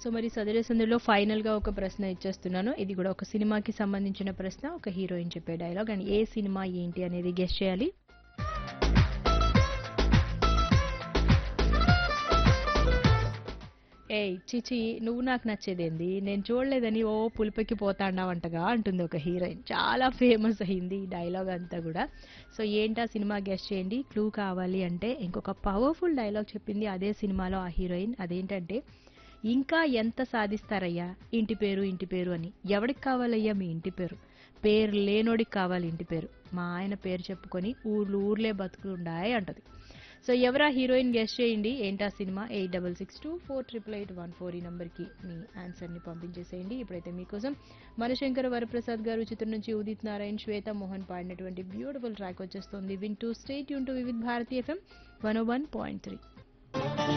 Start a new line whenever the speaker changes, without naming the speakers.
so మరి సదరే సందులో final గా ఒక ప్రశ్న ఇచ్చేస్తున్నాను ఇది కూడా ఒక సినిమాకి సంబంధించిన ప్రశ్న ఒక హీరోయిన్ చెప్పే డైలాగ్ అండ్ ఏ సినిమా ఏంటి అనేది గెస్ట్ చేయాలి ఏయ్ చిచి నువ్వు నాకు నచ్చేదేంది నేను చూడలేదని ఓ పులిపెక్కి పోతాండావంటగా అంటుంది ఒక హీరోయిన్ చాలా ఫేమస్ అయింది ఈ డైలాగ్ అంతా కూడా సో ఏంటా సినిమా గెస్ట్ చేయండి క్లూ కావాలి అంటే ఇంకొక పవర్ఫుల్ డైలాగ్ చెప్పింది అదే సినిమాలో ఆ హీరోయిన్ అదేంటంటే ఇంకా ఎంత సాధిస్తారయ్యా ఇంటి పేరు ఇంటి పేరు అని ఎవడికి కావాలయ్యా మీ ఇంటి పేరు పేరు లేనోడికి కావాలి ఇంటి పేరు మా ఆయన పేరు చెప్పుకొని ఊర్లు ఊర్లే బతుకులుండాయి అంటది సో ఎవరా హీరోయిన్ గెస్ట్ చేయండి ఏంటా సినిమా eight double six two four triple eight one four ఈ నంబర్కి మీ ఆన్సర్ని పంపించేసేయండి ఇప్పుడైతే మీకోసం మనశంకర వరప్రసాద్ గారు చిత్రం నుంచి ఉదిత్ నారాయణ్ శ్వేత మోహన్ పాడినటువంటి బ్యూటిఫుల్ ట్రాక్ వచ్చేస్తుంది విన్ టు స్టేట్ యూన్ to Vividh Bharati FM one one point three